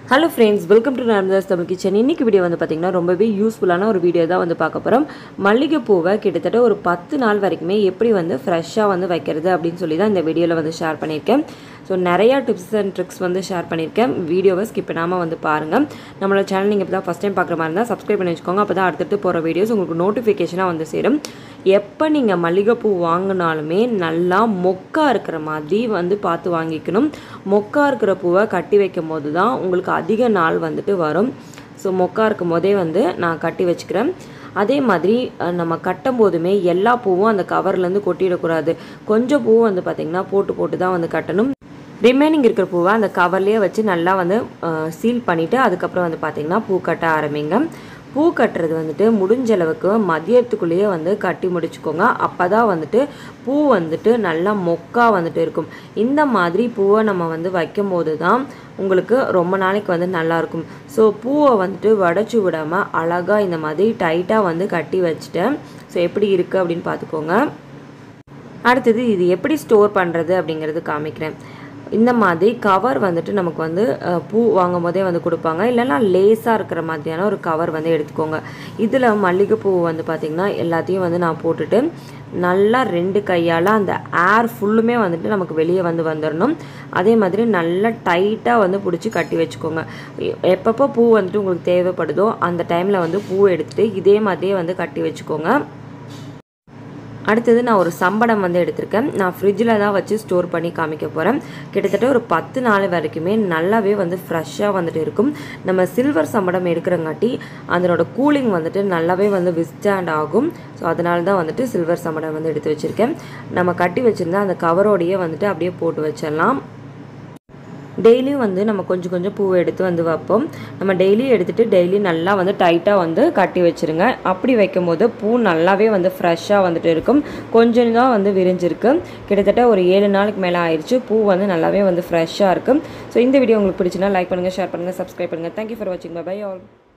hello friends welcome to Narmada's Tamil kitchen இன்னைக்கு video வந்து பார்த்திங்கன்னா ரொம்பவே யூஸ்ஃபுல்லான ஒரு வீடியோ தான் வந்து பார்க்க போகிறோம் மல்லிகைப்பூவை கிட்டத்தட்ட ஒரு பத்து நாள் வரைக்குமே எப்படி வந்து ஃப்ரெஷ்ஷாக வந்து வைக்கிறது அப்படின்னு சொல்லி தான் இந்த வீடியோவில் வந்து ஷேர் பண்ணியிருக்கேன் ஸோ நிறையா டிப்ஸ் அண்ட் ட்ரிக்ஸ் வந்து ஷேர் பண்ணியிருக்கேன் வீடியோவை ஸ்கிப் பண்ணாமல் வந்து பாருங்கள் நம்மளோட சேனல் நீங்கள் இப்போ தான் ஃபஸ்ட் டைம் பார்க்குற மாதிரி இருந்தால் சப்ஸ்கிரைப் பண்ணி வச்சுக்கோங்க அப்போ தான் அடுத்தடுத்து போகிற வீடியோஸ் உங்களுக்கு நோட்டிஃபிகேஷனாக வந்து சேரும் எப்போ நீங்கள் மல்லிகைப்பூ வாங்கினாலுமே நல்லா மொக்கா இருக்கிற மாதிரி வந்து பார்த்து வாங்கிக்கணும் மொக்கா இருக்கிற பூவை கட்டி வைக்கும் போது தான் உங்களுக்கு அதிக நாள் வந்துட்டு வரும் ஸோ மொக்கா இருக்கும் போதே வந்து நான் கட்டி வச்சுக்கிறேன் அதே மாதிரி அஹ், நம்ம கட்டும் போதுமே எல்லா பூவும் அந்த கவர்லேருந்து கொட்டிடக்கூடாது கொஞ்சம் பூ வந்து பார்த்திங்கன்னா போட்டு போட்டு தான் வந்து கட்டணும் ரிமைனிங் இருக்கிற பூவை அந்த கவர்லேயே வச்சு நல்லா வந்து சீல் பண்ணிவிட்டு அதுக்கப்புறம் வந்து பார்த்திங்கன்னா பூ கட்ட ஆரம்பிங்க பூ கட்டுறது வந்துட்டு முடிஞ்ச அளவுக்கு மதியத்துக்குள்ளேயே வந்து கட்டி முடிச்சுக்கோங்க அப்போ தான் வந்துட்டு பூ வந்துட்டு நல்லா மொக்கா வந்துட்டு இருக்கும் இந்த மாதிரி பூவை நம்ம வந்து வைக்கும் போது தான் உங்களுக்கு ரொம்ப நாளைக்கு வந்து நல்லாயிருக்கும் ஸோ பூவை வந்துட்டு வடைச்சி விடாமல் அழகாக இந்த மாதிரி டைட்டாக வந்து கட்டி வச்சுட்டேன் ஸோ எப்படி இருக்குது அப்படின்னு பார்த்துக்கோங்க அடுத்தது இது எப்படி ஸ்டோர் பண்ணுறது அப்படிங்கிறது காமிக்கிறேன் இந்த மாதிரி கவர் வந்துட்டு நமக்கு வந்து அஹ், பூ வாங்கும் போதே வந்து கொடுப்பாங்க இல்லைன்னா லேஸாக இருக்கிற மாதிரியான ஒரு கவர் வந்து எடுத்துக்கோங்க இதில் மல்லிகைப்பூ வந்து பார்த்திங்கன்னா எல்லாத்தையும் வந்து நான் போட்டுட்டு நல்லா ரெண்டு கையால் அந்த ஏர் ஃபுல்லுமே வந்துட்டு நமக்கு வெளியே வந்து வந்துடணும் அதே மாதிரி நல்லா டைட்டாக வந்து பிடிச்சி கட்டி வச்சுக்கோங்க எப்பப்போ பூ வந்துட்டு உங்களுக்கு தேவைப்படுதோ அந்த டைமில் வந்து பூ எடுத்துகிட்டு இதே மாதிரியே வந்து கட்டி வச்சுக்கோங்க அடுத்தது நான் ஒரு சம்படம் வந்து எடுத்திருக்கேன் நான் ஃப்ரிட்ஜில் தான் வச்சு ஸ்டோர் பண்ணி காமிக்க போகிறேன் கிட்டத்தட்ட ஒரு பத்து நாள் வரைக்குமே நல்லாவே வந்து ஃப்ரெஷ்ஷாக வந்துட்டு இருக்கும் நம்ம சில்வர் சம்படம் எடுக்கிறங்காட்டி அதனோட கூலிங் வந்துட்டு நல்லாவே வந்து விஸ்டாண்ட் ஆகும் ஸோ அதனால தான் வந்துட்டு சில்வர் சம்படம் வந்து எடுத்து வச்சுருக்கேன் நம்ம கட்டி வச்சுருந்தா அந்த கவரோடையே வந்துட்டு அப்படியே போட்டு வச்சிடலாம் டெய்லியும் வந்து நம்ம கொஞ்சம் கொஞ்சம் பூவை எடுத்து வந்து வைப்போம் நம்ம டெய்லி எடுத்துகிட்டு டெய்லி நல்லா வந்து டைட்டாக வந்து கட்டி வச்சுருங்க அப்படி வைக்கும்போது பூ நல்லாவே வந்து ஃப்ரெஷ்ஷாக வந்துட்டு இருக்கும் கொஞ்சம் தான் வந்து விரிஞ்சிருக்கு கிட்டத்தட்ட ஒரு ஏழு நாளுக்கு மேலே ஆயிடுச்சு பூ வந்து நல்லாவே வந்து ஃப்ரெஷ்ஷாக இருக்கும் ஸோ இந்த வீடியோ உங்களுக்கு பிடிச்சுன்னா லைக் பண்ணுங்கள் ஷேர் பண்ணுங்கள் சப்ஸ்கிரைப் பண்ணுங்கள் தேங்க்யூ ஃபார் வாட்சிங் பை ஆல்